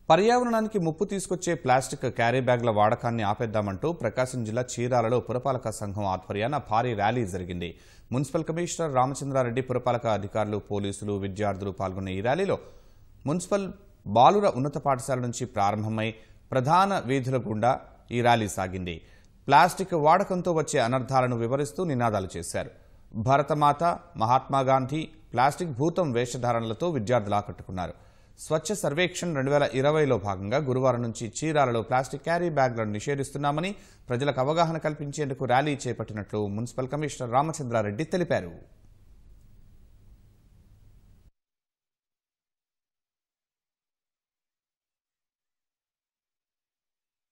పర్యావరణానికి ముప్పు తీసుకొచ్చే ప్లాస్టిక్ క్యారీ బ్యాగ్ల వాడకాన్ని ఆపేద్దామంటూ ప్రకాశం జిల్లా చీరాలలో పురపాలక సంఘం ఆధ్వర్యాన భారీ ర్యాలీ జరిగింది మున్సిపల్ కమిషనర్ రామచంద్రారెడ్డి పురపాలక అధికారులు పోలీసులు విద్యార్థులు పాల్గొన్న ఈ ర్యాలీలో మున్సిపల్ బాలుర ఉన్నత పాఠశాల నుంచి ప్రారంభమై ప్రధాన వీధుల గుండా ఈ ర్యాలీ సాగింది ప్లాస్టిక్ వాడకంతో వచ్చే అనర్థాలను వివరిస్తూ నినాదాలు చేశారు భరతమాత మహాత్మాగాంధీ ప్లాస్టిక్ భూతం వేషధారణలతో విద్యార్థులు ఆకట్టుకున్నారు స్వచ్ఛ సర్వేక్షణ్ రెండు వేల ఇరవైలో భాగంగా గురువారం నుంచి చీరాలలో ప్లాస్టిక్ క్యారీ బ్యాగ్లను నిషేధిస్తున్నామని ప్రజలకు అవగాహన కల్పించేందుకు ర్యాలీ చేపట్టినట్లు మున్సిపల్ కమిషనర్ రామచంద్రారెడ్డి తెలిపారు